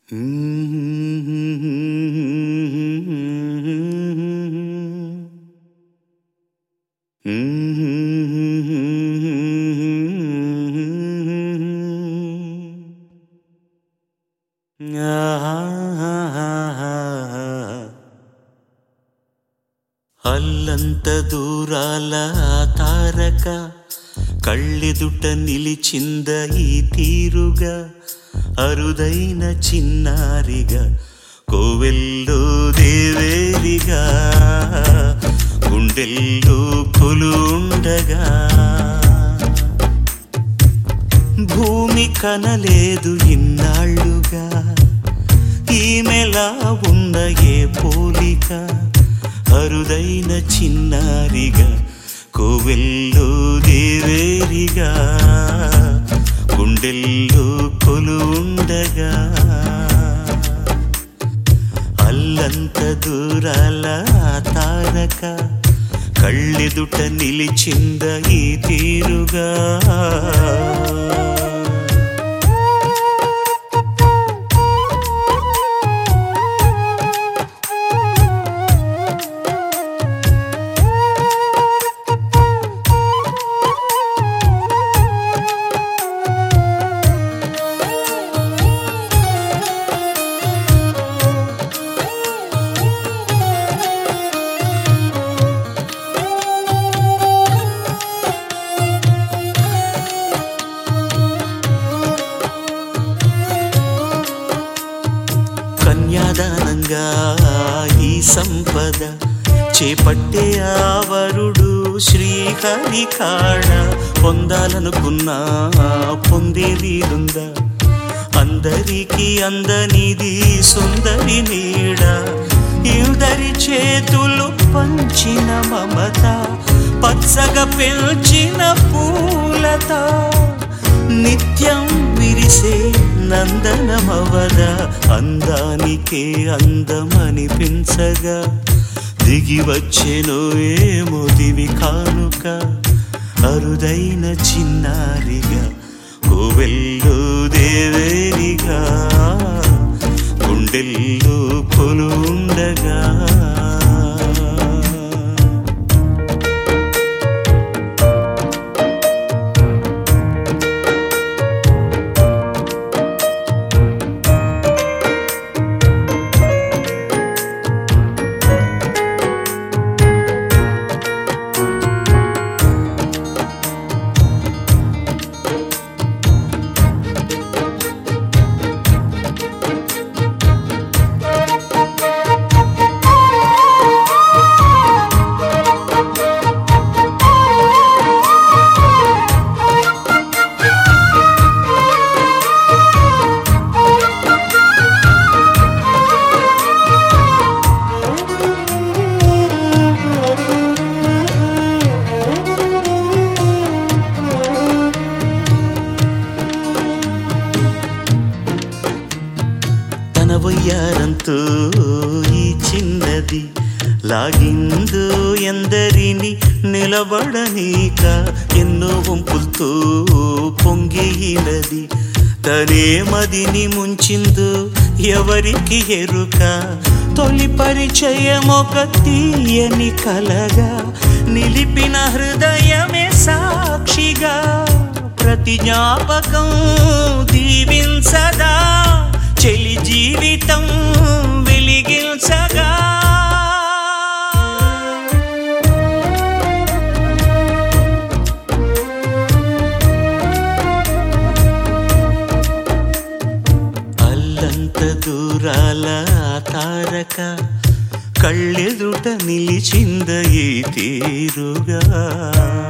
అల్లంత దూరాల తారక కళ్ళెదుట నిలిచింద ఈ తీరుగా అరుదైన చిన్నారిగా కోవెల్లో దేవేరిగా గుండెల్లో కొలుండగా భూమి కనలేదు ఇన్నాళ్ళుగా ఈమెలా ఉన్న ఏ పోలిక అరుదైన చిన్నారిగా కోవెల్లో దేవేరిగా గుండెల్లో కొలుండగా అల్లంత దూరాల తారక కళ్ళెదుట నిలిచింద ఈ తీరుగా కన్యాదానంగా ఈ సంపద చేపట్టే ఆవరుడు శ్రీహరి కాడ పొందాలనుకున్నా పొందేదీరుందా అందరికీ అందనిది సుందరి నీడ ఇద్దరి చేతులు పంచిన మమత పచ్చగా పెంచిన పూలత నిత్యం విరిసే నందనమవద అందానికే అందమనిపించగా దిగి వచ్చెను ఏమో దివి కానుక అరుదైన చిన్నారిగా కోవెల్లో దేవేరిగా గుండెల్లో కొలుండగా తన వయ్యారంతో ఈ చిన్నది లాగిందు ఎందరిని నిలబడనీక ఎన్నో వంపులతో పొంగినది తనే మదిని ముంచిందో ఎవరికి ఎరుక తొలి పరిచయం ఒక తీయని కలగా నిలిపిన హృదయమే సాక్షిగా ప్రతి జ్ఞాపకం దీవించదా చెలి జీవితం వెలిగించగా అల్లంత దూరాల తారక కళ్ళెదుట నిలిచింద ఈ తీరుగా